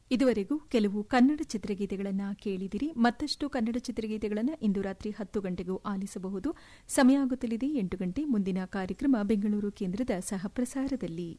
ಇದುವರೆಗೂ ಕೆಲವು ಕನ್ನಡ ಚಿತ್ರಗೀತೆಗಳನ್ನು ಕೇಳಿದಿರಿ ಮತ್ತಷ್ಟು ಕನ್ನಡ ಚಿತ್ರಗೀತೆಗಳನ್ನು ಇಂದು ರಾತ್ರಿ ಹತ್ತು ಗಂಟೆಗೂ ಆಲಿಸಬಹುದು ಸಮಯ ಆಗುತ್ತಲಿದೆ ಎಂಟು ಗಂಟೆ ಮುಂದಿನ ಕಾರ್ಯಕ್ರಮ ಬೆಂಗಳೂರು ಕೇಂದ್ರದ ಸಹಪ್ರಸಾರದಲ್ಲಿ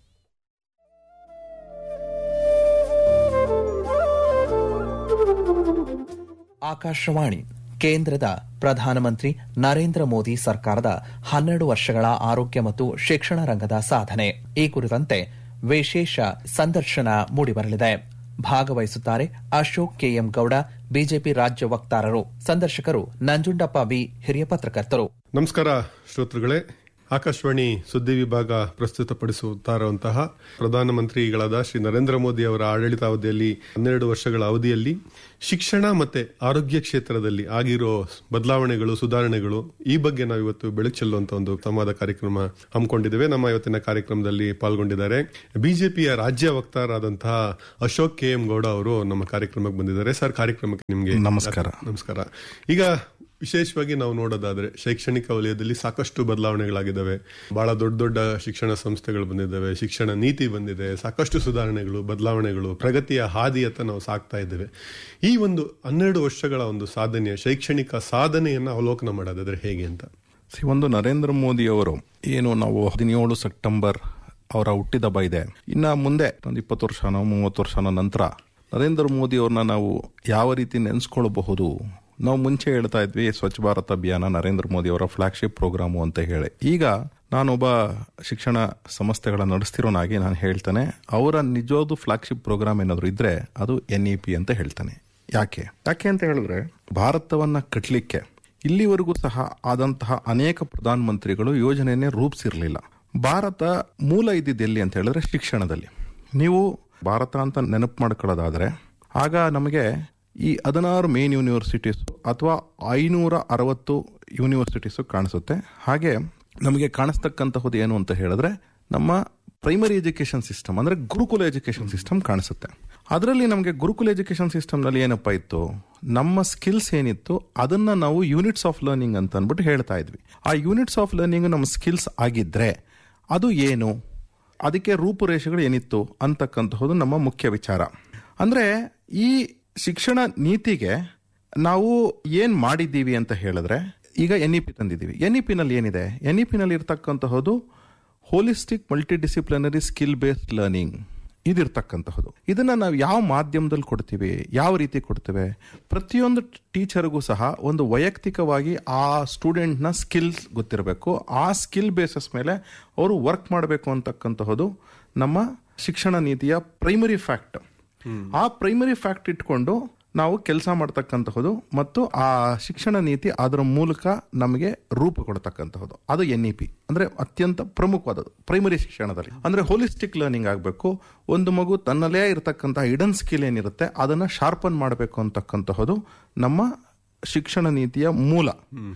ಆಕಾಶವಾಣಿ ಕೇಂದ್ರದ ಪ್ರಧಾನಮಂತ್ರಿ ನರೇಂದ್ರ ಮೋದಿ ಸರ್ಕಾರದ ಹನ್ನೆರಡು ವರ್ಷಗಳ ಆರೋಗ್ಯ ಮತ್ತು ಶಿಕ್ಷಣ ರಂಗದ ಸಾಧನೆ ಈ ಕುರಿತಂತೆ ವಿಶೇಷ ಸಂದರ್ಶನ ಮೂಡಿಬರಲಿದೆ ಭಾಗವಹಿಸುತ್ತಾರೆ ಅಶೋಕ್ ಕೆಎಂ ಗೌಡ ಬಿಜೆಪಿ ರಾಜ್ಯ ವಕ್ತಾರರು ಸಂದರ್ಶಕರು ನಂಜುಂಡಪ್ಪ ವಿ ಹಿರಿಯ ಪತ್ರಕರ್ತರು ನಮಸ್ಕಾರ ಶ್ರೋತೃಗಳೇ ಆಕಾಶವಾಣಿ ಸುದ್ದಿ ವಿಭಾಗ ಪ್ರಸ್ತುತಪಡಿಸುತ್ತಾ ಇರುವಂತಹ ಪ್ರಧಾನಮಂತ್ರಿಗಳಾದ ಶ್ರೀ ನರೇಂದ್ರ ಮೋದಿ ಅವರ ಆಡಳಿತಾವಧಿಯಲ್ಲಿ ಹನ್ನೆರಡು ವರ್ಷಗಳ ಅವಧಿಯಲ್ಲಿ ಶಿಕ್ಷಣ ಮತ್ತೆ ಆರೋಗ್ಯ ಕ್ಷೇತ್ರದಲ್ಲಿ ಆಗಿರೋ ಬದಲಾವಣೆಗಳು ಸುಧಾರಣೆಗಳು ಈ ಬಗ್ಗೆ ನಾವು ಇವತ್ತು ಬೆಳಕು ಚೆಲ್ಲುವಂತ ಒಂದು ಸಂವಾದ ಕಾರ್ಯಕ್ರಮ ಹಮ್ಮಿಕೊಂಡಿದ್ದೇವೆ ನಮ್ಮ ಇವತ್ತಿನ ಕಾರ್ಯಕ್ರಮದಲ್ಲಿ ಪಾಲ್ಗೊಂಡಿದ್ದಾರೆ ಬಿಜೆಪಿಯ ರಾಜ್ಯ ವಕ್ತಾರರಾದಂತಹ ಅಶೋಕ್ ಕೆ ಎಂ ಗೌಡ ಅವರು ನಮ್ಮ ಕಾರ್ಯಕ್ರಮಕ್ಕೆ ಬಂದಿದ್ದಾರೆ ಸರ್ ಕಾರ್ಯಕ್ರಮಕ್ಕೆ ನಿಮಗೆ ನಮಸ್ಕಾರ. ನಮಸ್ಕಾರ ಈಗ ವಿಶೇಷವಾಗಿ ನಾವು ನೋಡೋದಾದ್ರೆ ಶೈಕ್ಷಣಿಕ ವಲಯದಲ್ಲಿ ಸಾಕಷ್ಟು ಬದಲಾವಣೆಗಳಾಗಿದ್ದಾವೆ ಬಹಳ ದೊಡ್ಡ ದೊಡ್ಡ ಶಿಕ್ಷಣ ಸಂಸ್ಥೆಗಳು ಬಂದಿದ್ದಾವೆ ಶಿಕ್ಷಣ ನೀತಿ ಬಂದಿದೆ ಸಾಕಷ್ಟು ಸುಧಾರಣೆಗಳು ಬದಲಾವಣೆಗಳು ಪ್ರಗತಿಯ ಹಾದಿಯತ್ತ ನಾವು ಸಾಕ್ತಾ ಇದ್ದೇವೆ ಈ ಒಂದು ಹನ್ನೆರಡು ವರ್ಷಗಳ ಒಂದು ಸಾಧನೆಯ ಶೈಕ್ಷಣಿಕ ಸಾಧನೆಯನ್ನ ಅವಲೋಕನ ಮಾಡೋದಾದ್ರೆ ಹೇಗೆ ಅಂತ ಸಿ, ಒಂದು ನರೇಂದ್ರ ಮೋದಿ ಅವರು ಏನು ನಾವು ಹದಿನೇಳು ಸೆಪ್ಟೆಂಬರ್ ಅವರ ಹುಟ್ಟಿದಬ್ಬ ಇದೆ ಇನ್ನ ಮುಂದೆ ಒಂದು ಇಪ್ಪತ್ತು ವರ್ಷನೋ ಮೂವತ್ತು ವರ್ಷನೋ ನಂತರ ನರೇಂದ್ರ ಮೋದಿ ಅವ್ರನ್ನ ನಾವು ಯಾವ ರೀತಿ ನೆನೆಸ್ಕೊಳ್ಬಹುದು ನಾವು ಮುಂಚೆ ಹೇಳ್ತಾ ಇದ್ವಿ ಸ್ವಚ್ಛ ಭಾರತ್ ಅಭಿಯಾನ ನರೇಂದ್ರ ಮೋದಿ ಅವರ ಫ್ಲಾಗ್ಶಿಪ್ ಪ್ರೋಗ್ರಾಮು ಅಂತ ಹೇಳಿ ಈಗ ನಾನೊಬ್ಬ ಶಿಕ್ಷಣ ಸಂಸ್ಥೆಗಳ ನಡೆಸ್ತಿರೋನಾಗಿ ನಾನು ಹೇಳ್ತಾನೆ ಅವರ ನಿಜವಾದ ಫ್ಲಾಗ್ಶಿಪ್ ಪ್ರೋಗ್ರಾಮ್ ಏನಾದ್ರು ಇದ್ರೆ ಅದು ಎನ್ ಇ ಪಿ ಅಂತ ಹೇಳ್ತಾನೆ ಯಾಕೆ ಯಾಕೆ ಅಂತ ಹೇಳಿದ್ರೆ ಭಾರತವನ್ನ ಕಟ್ಟಲಿಕ್ಕೆ ಇಲ್ಲಿವರೆಗೂ ಸಹ ಆದಂತಹ ಅನೇಕ ಪ್ರಧಾನಮಂತ್ರಿಗಳು ಯೋಜನೆಯನ್ನೇ ರೂಪಿಸಿರ್ಲಿಲ್ಲ ಭಾರತ ಮೂಲ ಇದ್ದಿದ್ದು ಎಲ್ಲಿ ಅಂತ ಹೇಳಿದ್ರೆ ಶಿಕ್ಷಣದಲ್ಲಿ ನೀವು ಭಾರತ ಅಂತ ನೆನಪು ಮಾಡ್ಕೊಳ್ಳೋದಾದ್ರೆ ಆಗ ನಮಗೆ ಈ ಹದಿನಾರು ಮೇನ್ ಯೂನಿವರ್ಸಿಟೀಸ್ ಅಥವಾ ಐನೂರ ಅರವತ್ತು ಯೂನಿವರ್ಸಿಟೀಸು ಕಾಣಿಸುತ್ತೆ ಹಾಗೆ ನಮಗೆ ಕಾಣಿಸ್ತಕ್ಕಂತಹದ್ದು ಏನು ಅಂತ ಹೇಳಿದ್ರೆ ನಮ್ಮ ಪ್ರೈಮರಿ ಎಜುಕೇಶನ್ ಸಿಸ್ಟಮ್ ಅಂದ್ರೆ ಗುರುಕುಲ ಎಜುಕೇಶನ್ ಸಿಸ್ಟಮ್ ಕಾಣಿಸುತ್ತೆ ಅದರಲ್ಲಿ ನಮಗೆ ಗುರುಕುಲ ಎಜುಕೇಶನ್ ಸಿಸ್ಟಮ್ನಲ್ಲಿ ಏನಪ್ಪ ಇತ್ತು ನಮ್ಮ ಸ್ಕಿಲ್ಸ್ ಏನಿತ್ತು ಅದನ್ನ ನಾವು ಯೂನಿಟ್ಸ್ ಆಫ್ ಲರ್ನಿಂಗ್ ಅಂತ ಅಂದ್ಬಿಟ್ಟು ಹೇಳ್ತಾ ಇದ್ವಿ ಆ ಯೂನಿಟ್ಸ್ ಆಫ್ ಲರ್ನಿಂಗ್ ನಮ್ಮ ಸ್ಕಿಲ್ಸ್ ಆಗಿದ್ರೆ ಅದು ಏನು ಅದಕ್ಕೆ ರೂಪುರೇಷೆಗಳು ಏನಿತ್ತು ಅಂತಕ್ಕಂತಹದ್ದು ನಮ್ಮ ಮುಖ್ಯ ವಿಚಾರ ಅಂದ್ರೆ ಈ ಶಿಕ್ಷಣ ನೀತಿಗೆ ನಾವು ಏನ್ ಮಾಡಿದ್ದೀವಿ ಅಂತ ಹೇಳಿದ್ರೆ ಈಗ ಎನ್ ಇ ಪಿ ತಂದಿದ್ದೀವಿ ಎನ್ ಇ ಪಿನಲ್ಲಿ ಏನಿದೆ ಎನ್ ಇ ಪಿನಲ್ಲಿ ಇರ್ತಕ್ಕಂತಹದ್ದು holistic multi disciplinary skill based learning ಇದಿರ್ತಕ್ಕಂತಹದ್ದು ಇದನ್ನ ನಾವು ಯಾವ ಮಾಧ್ಯಮದಲ್ಲಿ ಕೊಡ್ತೀವಿ ಯಾವ ರೀತಿ ಕೊಡ್ತೇವೆ ಪ್ರತಿಯೊಂದು ಟೀಚರ್ಗೂ ಸಹ ಒಂದು ವೈಯಕ್ತಿಕವಾಗಿ ಆ ಸ್ಟೂಡೆಂಟ್ನ ಸ್ಕಿಲ್ಸ್ ಗೊತ್ತಿರಬೇಕು ಆ ಸ್ಕಿಲ್ ಬೇಸಸ್ ಮೇಲೆ ಅವರು ವರ್ಕ್ ಮಾಡಬೇಕು ಅಂತಕ್ಕಂತಹದ್ದು ನಮ್ಮ ಶಿಕ್ಷಣ ನೀತಿಯ ಪ್ರೈಮರಿ ಫ್ಯಾಕ್ಟ್ ಆ ಪ್ರೈಮರಿ ಫ್ಯಾಕ್ಟ್ ಇಟ್ಕೊಂಡು ನಾವು ಕೆಲಸ ಮಾಡ್ತಕ್ಕಂತಹದ್ದು ಮತ್ತು ಆ ಶಿಕ್ಷಣ ನೀತಿ ಅದರ ಮೂಲಕ ನಮಗೆ ರೂಪ ಕೊಡ್ತಕ್ಕಂತಹದ್ದು ಅದು ಎನ್ ಇ ಪಿ ಅಂದ್ರೆ ಅತ್ಯಂತ ಪ್ರಮುಖವಾದದ್ದು ಪ್ರೈಮರಿ ಶಿಕ್ಷಣದಲ್ಲಿ ಅಂದ್ರೆ ಹೋಲಿಸ್ಟಿಕ್ ಲರ್ನಿಂಗ್ ಆಗಬೇಕು ಒಂದು ಮಗು ತನ್ನಲ್ಲೇ ಇರತಕ್ಕಂತಹ ಇಡನ್ ಸ್ಕಿಲ್ ಏನಿರುತ್ತೆ ಅದನ್ನ ಶಾರ್ಪನ್ ಮಾಡಬೇಕು ಅಂತಕ್ಕಂತಹದ್ದು ನಮ್ಮ ಶಿಕ್ಷಣ ನೀತಿಯ ಮೂಲ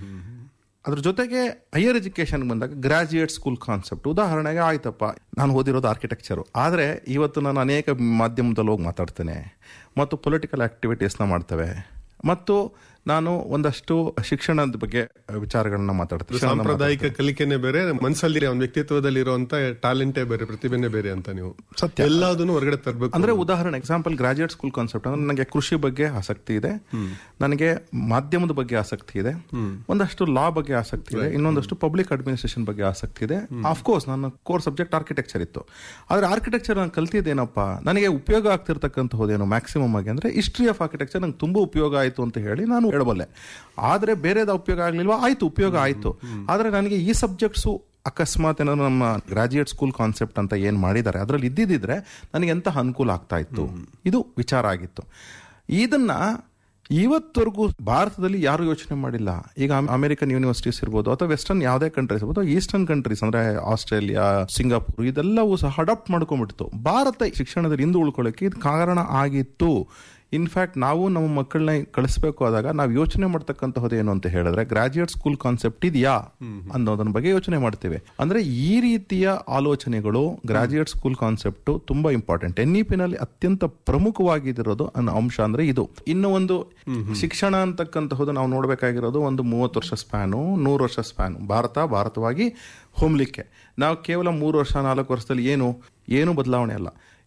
ಅದ್ರ ಜೊತೆಗೆ ಹೈಯರ್ ಎಜುಕೇಶನ್ ಬಂದಾಗ ಗ್ರಾಜುಯೇಟ್ ಸ್ಕೂಲ್ ಕಾನ್ಸೆಪ್ಟ್ ಉದಾಹರಣೆಗೆ ಆಯ್ತಪ್ಪ ನಾನು ಓದಿರೋದು ಆರ್ಕಿಟೆಕ್ಚರ್ ಆದ್ರೆ ಇವತ್ತು ನಾನು ಅನೇಕ ಮಾಧ್ಯಮದಲ್ಲಿ ಹೋಗಿ ಮಾತಾಡ್ತೇನೆ ಮತ್ತು ಪೊಲಿಟಿಕಲ್ ಆಕ್ಟಿವಿಟೀಸ್ನ ಮಾಡ್ತೇವೆ ಮತ್ತು ನಾನು ಒಂದಷ್ಟು ಶಿಕ್ಷಣದ ಬಗ್ಗೆ ವಿಚಾರಗಳನ್ನ ಮಾತಾಡ್ತೀನಿ ಶಿಕ್ಷಣದ ಸಾಂಪ್ರದಾಯಿಕ ಕಲಿಕೆನೆ ಬೇರೆ ಮನಸ್ಸಲ್ಲಿ ಅವನ ವ್ಯಕ್ತಿತ್ವದಲ್ಲಿ ಇರುವಂತ ಟ್ಯಾಲೆಂಟೇ ಬೇರೆ ಪ್ರತಿಭೆನೇ ಬೇರೆ ಅಂತ ನೀವು ಸತ್ಯ. ಎಲ್ಲದನ್ನು ಹೊರಗಡೆ ತರಬೇಕು ಅಂದ್ರೆ ಉದಾಹರಣೆ ಎಕ್ಸಾಂಪಲ್ ಗ್ರಾಜುಯೇಟ್ ಸ್ಕೂಲ್ ಕಾನ್ಸೆಪ್ಟ್ ಅಂದ್ರೆ ನನಗೆ ಕೃಷಿ ಬಗ್ಗೆ ಆಸಕ್ತಿ ಇದೆ ನನಗೆ ಮಾಧ್ಯಮದ ಬಗ್ಗೆ ಆಸಕ್ತಿ ಇದೆ ಒಂದಷ್ಟು ಲಾ ಬಗ್ಗೆ ಆಸಕ್ತಿ ಇದೆ ಇನ್ನೊಂದಷ್ಟು ಪಬ್ಲಿಕ್ ಅಡ್ಮಿನಿಸ್ಟ್ರೇಷನ್ ಬಗ್ಗೆ ಆಸಕ್ತಿ ಇದೆ ಕೋರ್ಸ್ ನನ್ನ ಕೋರ್ ಸಬ್ಜೆಕ್ಟ್ ಆರ್ಕಿಟೆಕ್ಚರ್ ಇತ್ತು ಆದ್ರೆ ಆರ್ಕಿಟೆಕ್ಚರ್ ನಾನು ಕಲ್ತಿದ್ದೇನಪ್ಪ ನನಗೆ ಉಪಯೋಗ ಆಗ್ತಿರ್ತಕ್ಕಂಥದ್ದೇನು ಮ್ಯಾಕ್ಸಿಮಮ್ ಆಗಿ ಅಂದ್ರೆ ಹಿಸ್ಟ್ರಿ ಆಫ್ ಆರ್ಕಿಟೆಕ್ಚರ್ ನಂಗೆ ತುಂಬಾ ಉಪಯೋಗ ಆಯ್ತು ಅಂತ ಹೇಳಿ ನಾನು ಹೇಳಬಲ್ಲೆ ಆದ್ರೆ ಬೇರೆದ ಉಪಯೋಗ ಆಗ್ಲಿಲ್ವಾ ಆಯ್ತು ಉಪಯೋಗ ಆಯ್ತು ಆದ್ರೆ ನನಗೆ ಈ ಸಬ್ಜೆಕ್ಟ್ಸು ಅಕಸ್ಮಾತ್ ಏನಾದ್ರು ನಮ್ಮ ಗ್ರಾಜುಯೇಟ್ ಸ್ಕೂಲ್ ಕಾನ್ಸೆಪ್ಟ್ ಅಂತ ಏನ್ ಮಾಡಿದ್ದಾರೆ ಅದರಲ್ಲಿ ಇದ್ದಿದ್ರೆ ನನಗೆ ಎಂತಹ ಅನುಕೂಲ ಆಗ್ತಾ ಇತ್ತು ಇದು ವಿಚಾರ ಆಗಿತ್ತು ಇದನ್ನ ಇವತ್ತವರೆಗೂ ಭಾರತದಲ್ಲಿ ಯಾರು ಯೋಚನೆ ಮಾಡಿಲ್ಲ ಈಗ ಅಮೆರಿಕನ್ ಯೂನಿವರ್ಸಿಟೀಸ್ ಇರ್ಬೋದು ಅಥವಾ ವೆಸ್ಟರ್ನ್ ಯಾವುದೇ ಕಂಟ್ರೀಸ್ ಇರ್ಬೋದು ಈಸ್ಟರ್ನ್ ಕಂಟ್ರೀಸ್ ಅಂದ್ರೆ ಆಸ್ಟ್ರೇಲಿಯಾ ಸಿಂಗಾಪುರ್ ಇದೆಲ್ಲವೂ ಸಹ ಅಡಾಪ್ಟ್ ಮಾಡ್ಕೊಂಡ್ಬಿಡ್ತು ಭಾರತ ಶಿಕ್ಷಣದಲ್ಲಿ ಹಿಂದೆ ಉಳ್ಕೊಳ್ಳೋಕೆ ಇದು ಕಾರಣ ಆಗಿತ್ತು ಇನ್ಫ್ಯಾಕ್ಟ್ ನಾವು ನಮ್ಮ ಮಕ್ಕಳನ್ನ ಕಳಿಸ್ಬೇಕು ಆದಾಗ ನಾವು ಯೋಚನೆ ಮಾಡ್ತಕ್ಕಂತಹದ್ದು ಏನು ಅಂತ ಹೇಳಿದ್ರೆ ಗ್ರಾಜುಯೇಟ್ ಸ್ಕೂಲ್ ಕಾನ್ಸೆಪ್ಟ್ ಇದೆಯಾ ಅನ್ನೋದನ್ನ ಬಗ್ಗೆ ಯೋಚನೆ ಮಾಡ್ತೇವೆ ಅಂದ್ರೆ ಈ ರೀತಿಯ ಆಲೋಚನೆಗಳು ಗ್ರಾಜುಯೇಟ್ ಸ್ಕೂಲ್ ಕಾನ್ಸೆಪ್ಟ್ ತುಂಬಾ ಇಂಪಾರ್ಟೆಂಟ್ ಎನ್ ಇ ಪಿನಲ್ಲಿ ಅತ್ಯಂತ ಪ್ರಮುಖವಾಗಿರೋದು ಅನ್ನೋ ಅಂಶ ಅಂದ್ರೆ ಇದು ಇನ್ನು ಒಂದು ಶಿಕ್ಷಣ ಅಂತಕ್ಕಂತಹದ್ದು ನಾವು ನೋಡ್ಬೇಕಾಗಿರೋದು ಒಂದು ಮೂವತ್ತು ವರ್ಷ ಸ್ಪ್ಯಾನು ನೂರು ವರ್ಷ ಸ್ಪ್ಯಾನು ಭಾರತ ಭಾರತವಾಗಿ ಹೊಮ್ಲಿಕ್ಕೆ ನಾವು ಕೇವಲ ಮೂರು ವರ್ಷ ನಾಲ್ಕು ವರ್ಷದಲ್ಲಿ ಏನು ಏನು ಬದಲಾವಣೆ ಅಲ್ಲ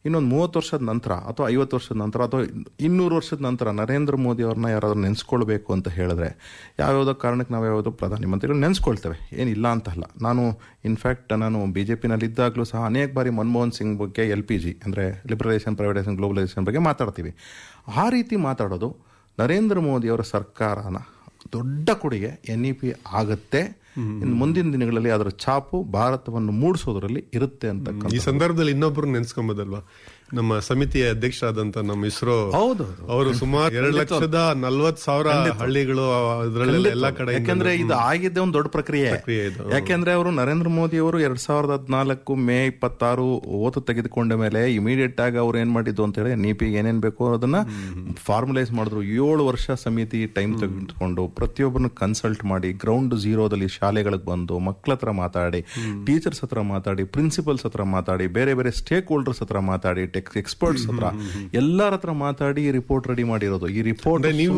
ಇನ್ನೊಂದು ಮೂವತ್ತು ವರ್ಷದ ನಂತರ ಅಥವಾ ಐವತ್ತು ವರ್ಷದ ನಂತರ ಅಥವಾ ಇನ್ನೂರು ವರ್ಷದ ನಂತರ ನರೇಂದ್ರ ಮೋದಿ ಅವ್ರನ್ನ ಯಾರಾದ್ರೂ ನೆನೆಸ್ಕೊಳ್ಬೇಕು ಅಂತ ಹೇಳಿದ್ರೆ ಯಾವ್ಯಾವುದೋ ಕಾರಣಕ್ಕೆ ನಾವು ಯಾವುದೋ ಪ್ರಧಾನಿ ಮಂತ್ರಿಗಳು ನೆನೆಸ್ಕೊಳ್ತೇವೆ ಏನಿಲ್ಲ ಅಂತ ಅಲ್ಲ ನಾನು ಇನ್ಫ್ಯಾಕ್ಟ್ ನಾನು ಬಿ ಜೆ ಪಿನಲ್ಲಿ ಇದ್ದಾಗಲೂ ಸಹ ಅನೇಕ ಬಾರಿ ಮನಮೋಹನ್ ಸಿಂಗ್ ಬಗ್ಗೆ ಎಲ್ ಪಿ ಜಿ ಅಂದರೆ ಲಿಬರಲೈಸೇಷನ್ ಪ್ರೈವೇಟೈಸೇಷನ್ ಗ್ಲೋಬಲೈಸೇಷನ್ ಬಗ್ಗೆ ಮಾತಾಡ್ತೀವಿ ಆ ರೀತಿ ಮಾತಾಡೋದು ನರೇಂದ್ರ ಮೋದಿ ಅವರ ಸರ್ಕಾರನ ದೊಡ್ಡ ಕೊಡುಗೆ ಎನ್ ಇ ಪಿ ಆಗುತ್ತೆ ಇನ್ನು ಮುಂದಿನ ದಿನಗಳಲ್ಲಿ ಅದರ ಛಾಪು ಭಾರತವನ್ನು ಮೂಡಿಸೋದ್ರಲ್ಲಿ ಇರುತ್ತೆ ಅಂತ ಈ ಸಂದರ್ಭದಲ್ಲಿ ಇನ್ನೊಬ್ರು ನೆನ್ಸ್ಕೊಂಬೋದಲ್ವಾ ನಮ್ಮ ಸಮಿತಿಯ ಅಧ್ಯಕ್ಷರಾದಂತ ನಮ್ಮ ಇಸ್ರೋ ಹೌದು, ಅವರು ಸುಮಾರು ಎರಡು ಲಕ್ಷದ ನಲ್ವತ್ ಸಾವಿರ ಹಳ್ಳಿಗಳು ಅದರಲ್ಲೆಲ್ಲ ಎಲ್ಲಾ ಕಡೆ ಯಾಕಂದ್ರೆ ಇದು ಆಗಿದ್ದೇ ಒಂದು ದೊಡ್ಡ ಪ್ರಕ್ರಿಯೆ ಪ್ರಕ್ರಿಯೆ ಇದು. ಯಾಕೆಂದ್ರೆ ಅವರು ನರೇಂದ್ರ ಮೋದಿ ಅವರು ಎರಡ್ ಸಾವಿರದ ಹದಿನಾಲ್ಕು ಮೇ ಇಪ್ಪತ್ತಾರು ಓತು ತೆಗೆದುಕೊಂಡ ಮೇಲೆ ಇಮಿಡಿಯೇಟ್ ಆಗಿ ಅವ್ರು ಏನ್ ಮಾಡಿದ್ದು ಅಂತ ಹೇಳಿ ನೀಪಿ ಏನೇನ್ ಬೇಕೋ ಅದನ್ನ ಫಾರ್ಮುಲೈಸ್ ಮಾಡಿದ್ರು ಏಳು ವರ್ಷ ಸಮಿತಿ ಟೈಮ್ ತೆಗೆದುಕೊಂಡು ಪ್ರತಿಯೊಬ್ಬರನ್ನ ಕನ್ಸಲ್ಟ್ ಮಾಡಿ ಗ್ರೌಂಡ್ ಝೀರೋದಲ್ಲಿ ಶಾಲೆಗಳಿಗೆ ಬಂದು ಮಕ್ಕಳ ಹತ್ರ ಮಾತಾಡಿ ಟೀಚರ್ಸ್ ಹತ್ರ ಮಾತಾಡಿ ಪ್ರಿನ್ಸಿಪಲ್ಸ್ ಹತ್ರ ಮಾತಾಡಿ ಬೇರೆ ಬೇರೆ ಸ್ಟೇಕ್ ಹೋಲ್ಡರ್ಸ್ ಹತ್ರ ಮಾತಾಡಿ ಎಕ್ಸ್ಪರ್ಟ್ಸ್ ಹತ್ರ ಎಲ್ಲರ ಹತ್ರ ಮಾತಾಡಿ ರಿಪೋರ್ಟ್ ರೆಡಿ ಮಾಡಿರೋದು ಈ ರಿಪೋರ್ಟ್ ನೀವು